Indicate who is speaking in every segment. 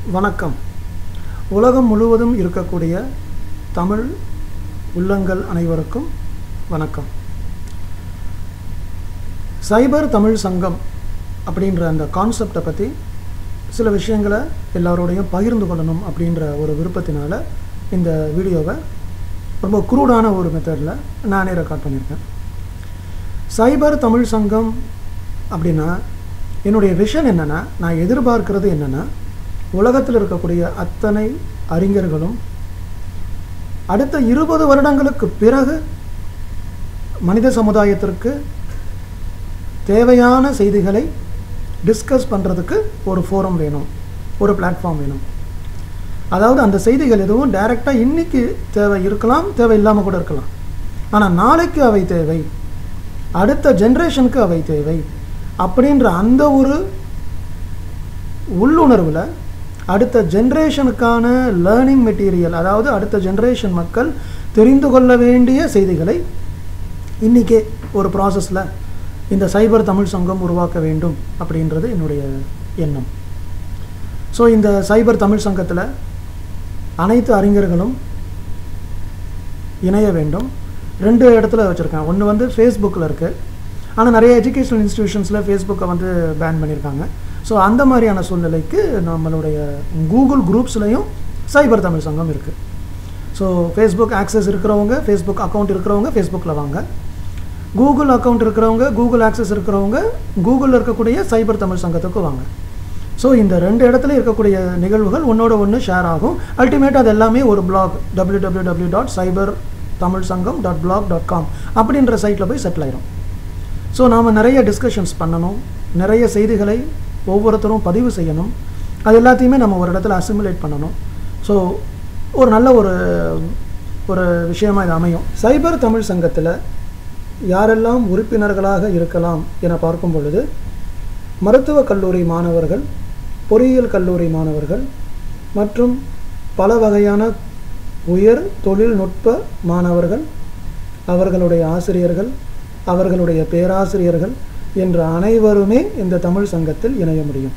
Speaker 1: வணக்கம் உலகம் முழுவதும் இருக்கக்கூடிய தமிழ் உள்ளங்கள் அனைவருக்கும் வணக்கம் சைபர் தமிழ் சங்கம் அப்படின்ற அந்த கான்செப்டை பற்றி சில விஷயங்களை எல்லாரோடையும் பகிர்ந்து கொள்ளணும் அப்படின்ற ஒரு விருப்பத்தினால இந்த வீடியோவை ரொம்ப குரூடான ஒரு மெத்தடில் நானே ரெக்கார்ட் பண்ணியிருக்கேன் சைபர் தமிழ் சங்கம் அப்படின்னா என்னுடைய விஷன் என்னென்னா நான் எதிர்பார்க்கிறது என்னென்னா உலகத்தில் இருக்கக்கூடிய அத்தனை அறிஞர்களும் அடுத்த இருபது வருடங்களுக்கு பிறகு மனித சமுதாயத்திற்கு தேவையான செய்திகளை டிஸ்கஸ் பண்ணுறதுக்கு ஒரு ஃபோரம் வேணும் ஒரு பிளாட்ஃபார்ம் வேணும் அதாவது அந்த செய்திகள் எதுவும் டைரெக்டாக இன்றைக்கி தேவை இருக்கலாம் தேவை இல்லாமல் கூட இருக்கலாம் ஆனால் நாளைக்கு அவை தேவை அடுத்த ஜென்ரேஷனுக்கு அவை தேவை அப்படின்ற அந்த ஒரு உள்ளுணர்வில் அடுத்த ஜென்ரேஷனுக்கான லேர்னிங் மெட்டீரியல் அதாவது அடுத்த ஜென்ரேஷன் மக்கள் தெரிந்து கொள்ள வேண்டிய செய்திகளை இன்றைக்கே ஒரு ப்ராசஸில் இந்த சைபர் தமிழ் சங்கம் உருவாக்க வேண்டும் அப்படின்றது என்னுடைய எண்ணம் ஸோ இந்த சைபர் தமிழ் சங்கத்தில் அனைத்து அறிஞர்களும் இணைய வேண்டும் ரெண்டு இடத்துல வச்சுருக்கேன் ஒன்று வந்து ஃபேஸ்புக்கில் இருக்குது ஆனால் நிறைய எஜுகேஷனல் இன்ஸ்டிடியூஷன்ஸில் ஃபேஸ்புக்கை வந்து பேன் பண்ணியிருக்காங்க ஸோ அந்த மாதிரியான சூழ்நிலைக்கு நம்மளுடைய கூகுள் குரூப்ஸ்லேயும் சைபர் தமிழ் சங்கம் இருக்குது ஸோ ஃபேஸ்புக் ஆக்சஸ் இருக்கிறவங்க ஃபேஸ்புக் அக்கௌண்ட் இருக்கிறவங்க ஃபேஸ்புக்கில் வாங்க கூகுள் அக்கௌண்ட் இருக்கிறவங்க கூகுள் ஆக்சஸ் இருக்கிறவங்க கூகுளில் இருக்கக்கூடிய சைபர் தமிழ் சங்கத்துக்கு வாங்க ஸோ இந்த ரெண்டு இடத்துல இருக்கக்கூடிய நிகழ்வுகள் ஒன்றோட ஒன்று ஷேர் ஆகும் அல்டிமேட் அது எல்லாமே ஒரு blog W W W dot cyber Tamil Sangam dot black dot com அப்படின்ற சைட்டில் போய் செட்டில் ஆயிரும் ஸோ நாம் நிறைய டிஸ்கஷன்ஸ் பண்ணணும் நிறைய செய்திகளை ஒவ்வொருத்தரும் பதிவு செய்யணும் அது எல்லாத்தையுமே நம்ம ஒரு இடத்துல அசிமுலேட் பண்ணணும் ஸோ ஒரு நல்ல ஒரு ஒரு விஷயமாக இது அமையும் சைபர் தமிழ் சங்கத்தில் யாரெல்லாம் உறுப்பினர்களாக இருக்கலாம் என பார்க்கும் பொழுது மருத்துவக் கல்லூரி மாணவர்கள் பொறியியல் கல்லூரி மாணவர்கள் மற்றும் பல வகையான உயர் தொழில்நுட்ப மாணவர்கள் அவர்களுடைய ஆசிரியர்கள் அவர்களுடைய பேராசிரியர்கள் என்ற அனைவருமே இந்த தமிழ் சங்கத்தில் இணைய முடியும்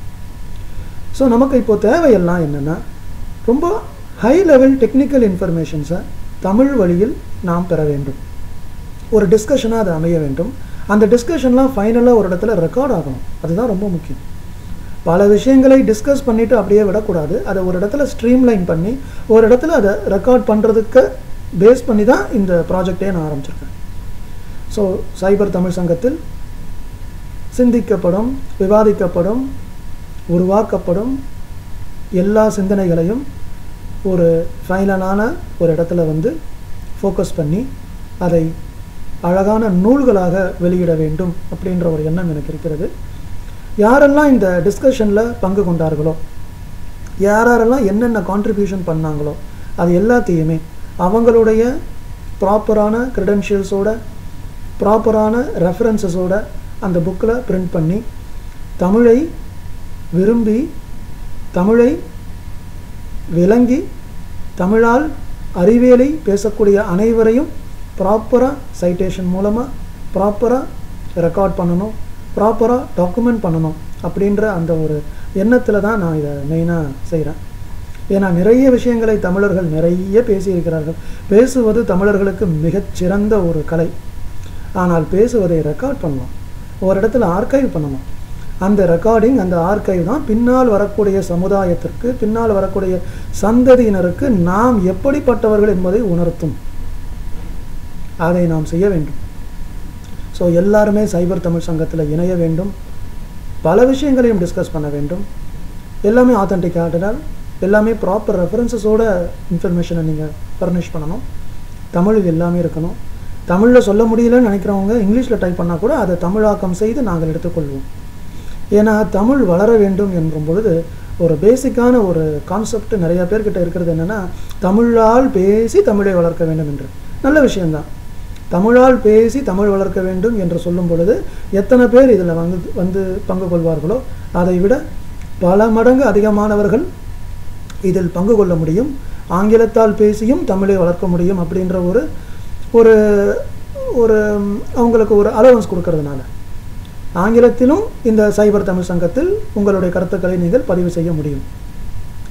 Speaker 1: ஸோ நமக்கு இப்போ தேவையெல்லாம் என்னென்னா ரொம்ப ஹை லெவல் டெக்னிக்கல் இன்ஃபர்மேஷன்ஸை தமிழ் வழியில் நாம் பெற வேண்டும் ஒரு டிஸ்கஷனாக அது அமைய வேண்டும் அந்த டிஸ்கஷன்லாம் ஃபைனலாக ஒரு இடத்துல ரெக்கார்ட் ஆகணும் அதுதான் ரொம்ப முக்கியம் பல விஷயங்களை டிஸ்கஸ் பண்ணிவிட்டு அப்படியே விடக்கூடாது அதை ஒரு இடத்துல ஸ்ட்ரீம்லைன் பண்ணி ஒரு இடத்துல அதை ரெக்கார்ட் பண்ணுறதுக்கு பேஸ் பண்ணி தான் இந்த ப்ராஜெக்டே நான் ஆரம்பிச்சிருக்கேன் ஸோ சைபர் தமிழ் சங்கத்தில் சிந்திக்கப்படும் விவாதிக்கப்படும் உருவாக்கப்படும் எல்லா சிந்தனைகளையும் ஒரு ஃபைனலான ஒரு இடத்துல வந்து ஃபோக்கஸ் பண்ணி அதை அழகான நூல்களாக வெளியிட வேண்டும் அப்படின்ற ஒரு எண்ணம் எனக்கு இருக்கிறது யாரெல்லாம் இந்த டிஸ்கஷனில் பங்கு கொண்டார்களோ யாரெல்லாம் என்னென்ன கான்ட்ரிபியூஷன் பண்ணாங்களோ அது எல்லாத்தையுமே அவங்களுடைய ப்ராப்பரான க்ரெடென்ஷியல்ஸோட ப்ராப்பரான ரெஃபரன்சஸோட அந்த புக்கில் பிரிண்ட் பண்ணி தமிழை விரும்பி தமிழை விளங்கி தமிழால் அறிவியலை பேசக்கூடிய அனைவரையும் ப்ராப்பராக சைட்டேஷன் மூலமாக ப்ராப்பராக ரெக்கார்ட் பண்ணணும் ப்ராப்பராக டாக்குமெண்ட் பண்ணணும் அப்படின்ற அந்த ஒரு எண்ணத்தில் தான் நான் இதை மெயினாக செய்கிறேன் ஏன்னா நிறைய விஷயங்களை தமிழர்கள் நிறைய பேசியிருக்கிறார்கள் பேசுவது தமிழர்களுக்கு மிகச்சிறந்த ஒரு கலை ஆனால் பேசுவதை ரெக்கார்ட் பண்ணணும் ஒரு இடத்துல ஆர்கைவ் பண்ணணும் அந்த ரெக்கார்டிங் அந்த ஆர்கைவ் தான் பின்னால் வரக்கூடிய சமுதாயத்திற்கு பின்னால் வரக்கூடிய சந்ததியினருக்கு நாம் எப்படிப்பட்டவர்கள் என்பதை உணர்த்தும் அதை நாம் செய்ய வேண்டும் ஸோ எல்லாருமே சைபர் தமிழ் சங்கத்தில் இணைய வேண்டும் பல விஷயங்களையும் டிஸ்கஸ் பண்ண வேண்டும் எல்லாமே ஆத்தென்டிக்காக எல்லாமே ப்ராப்பர் ரெஃபரன்சஸோட இன்ஃபர்மேஷனை நீங்கள் ஃபர்னிஷ் பண்ணணும் தமிழில் எல்லாமே இருக்கணும் தமிழில் சொல்ல முடியலன்னு நினைக்கிறவங்க இங்கிலீஷில் டைப் பண்ணால் கூட அதை தமிழாக்கம் செய்து நாங்கள் எடுத்துக்கொள்வோம் ஏன்னா தமிழ் வளர வேண்டும் என்றும் பொழுது ஒரு பேசிக்கான ஒரு கான்செப்ட் நிறைய பேர்கிட்ட இருக்கிறது என்னென்னா தமிழால் பேசி தமிழை வளர்க்க வேண்டும் என்று நல்ல விஷயம்தான் தமிழால் பேசி தமிழ் வளர்க்க வேண்டும் என்று சொல்லும் பொழுது எத்தனை பேர் இதில் வந்து வந்து பங்கு கொள்வார்களோ அதை விட பல மடங்கு அதிகமானவர்கள் இதில் பங்கு கொள்ள முடியும் ஆங்கிலத்தால் பேசியும் தமிழை வளர்க்க முடியும் அப்படின்ற ஒரு ஒரு ஒரு அவங்களுக்கு ஒரு அலவன்ஸ் கொடுக்கறதுனால ஆங்கிலத்திலும் இந்த சைபர் தமிழ் சங்கத்தில் உங்களுடைய கருத்துக்களை நீங்கள் பதிவு செய்ய முடியும்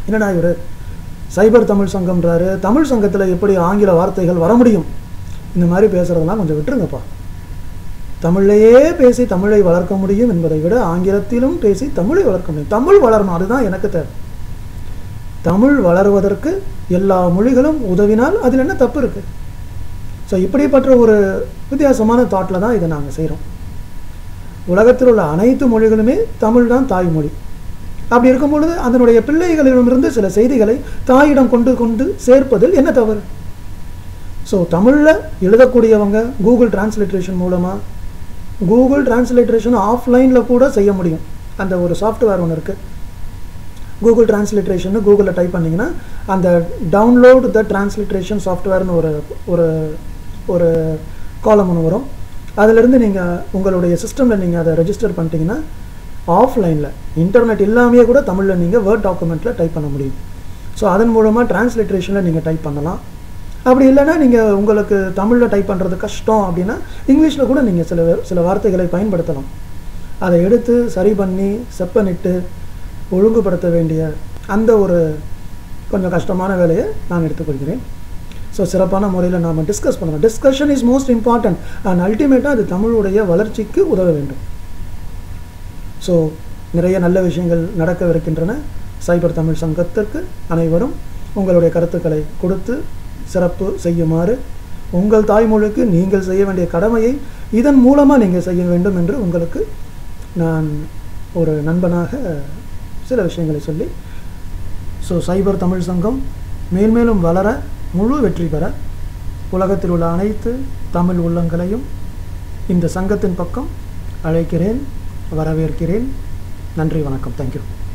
Speaker 1: என்னடா இவர் சைபர் தமிழ் சங்கம்ன்றாரு தமிழ் சங்கத்தில் எப்படி ஆங்கில வார்த்தைகள் வர முடியும் இந்த மாதிரி பேசுகிறதெல்லாம் கொஞ்சம் விட்டுருங்கப்பா தமிழையே பேசி தமிழை வளர்க்க முடியும் என்பதை விட ஆங்கிலத்திலும் பேசி தமிழை வளர்க்க முடியும் தமிழ் வளரணும் அதுதான் எனக்கு தேவை தமிழ் வளருவதற்கு எல்லா மொழிகளும் உதவினால் அதில் என்ன தப்பு இருக்குது ஸோ இப்படிப்பட்ட ஒரு வித்தியாசமான தாட்டில் தான் இதை நாங்கள் செய்கிறோம் உலகத்தில் உள்ள அனைத்து மொழிகளுமே தமிழ் தான் தாய்மொழி அப்படி இருக்கும் பொழுது அதனுடைய பிள்ளைகளிடமிருந்து சில செய்திகளை தாயிடம் கொண்டு கொண்டு சேர்ப்பதில் என்ன தவறு ஸோ தமிழில் எழுதக்கூடியவங்க கூகுள் டிரான்ஸ்லிட்ரேஷன் மூலமாக கூகுள் டிரான்ஸ்லிட்ரேஷன் ஆஃப்லைனில் கூட செய்ய முடியும் அந்த ஒரு சாஃப்ட்வேர் ஒன்று இருக்குது கூகுள் டிரான்ஸ்லிட்ரேஷன் கூகுளில் டைப் பண்ணிங்கன்னா அந்த டவுன்லோட் த டிரான்ஸ்லிட்ரேஷன் சாஃப்ட்வேர்னு ஒரு ஒரு ஒரு காலம் ஒன்று வரும் அதிலிருந்து நீங்கள் உங்களுடைய சிஸ்டமில் நீங்கள் அதை ரெஜிஸ்டர் பண்ணிட்டீங்கன்னா ஆஃப்லைனில் இன்டர்நெட் இல்லாமையே கூட தமிழில் நீங்கள் வேர்ட் டாக்குமெண்ட்டில் டைப் பண்ண முடியும் ஸோ அதன் மூலமாக டிரான்ஸ்லிட்ரேஷனில் நீங்கள் டைப் பண்ணலாம் அப்படி இல்லைன்னா நீங்கள் உங்களுக்கு தமிழில் டைப் பண்ணுறது கஷ்டம் அப்படின்னா இங்கிலீஷில் கூட நீங்கள் சில சில வார்த்தைகளை பயன்படுத்தலாம் அதை எடுத்து சரி பண்ணி செப்பனிட்டு ஒழுங்குபடுத்த வேண்டிய அந்த ஒரு கொஞ்சம் கஷ்டமான வேலையை நான் எடுத்துக்கொள்கிறேன் ஸோ சிறப்பான முறையில் நாம் டிஸ்கஸ் பண்ணலாம் discussion is most important and அல்டிமேட்டாக அது தமிழுடைய வளர்ச்சிக்கு உதவ வேண்டும் ஸோ நிறைய நல்ல விஷயங்கள் நடக்கவிருக்கின்றன சைபர் தமிழ் சங்கத்திற்கு அனைவரும் உங்களுடைய கருத்துக்களை கொடுத்து சிறப்பு செய்யுமாறு உங்கள் தாய்மொழிக்கு நீங்கள் செய்ய வேண்டிய கடமையை இதன் மூலமாக நீங்கள் செய்ய வேண்டும் என்று உங்களுக்கு நான் ஒரு நண்பனாக சில விஷயங்களை சொல்லி ஸோ சைபர் தமிழ் சங்கம் மேல்மேலும் வளர முழு வெற்றி பெற உலகத்தில் உள்ள அனைத்து தமிழ் உள்ளங்களையும் இந்த சங்கத்தின் பக்கம் அழைக்கிறேன் வரவேற்கிறேன் நன்றி வணக்கம் தேங்க்யூ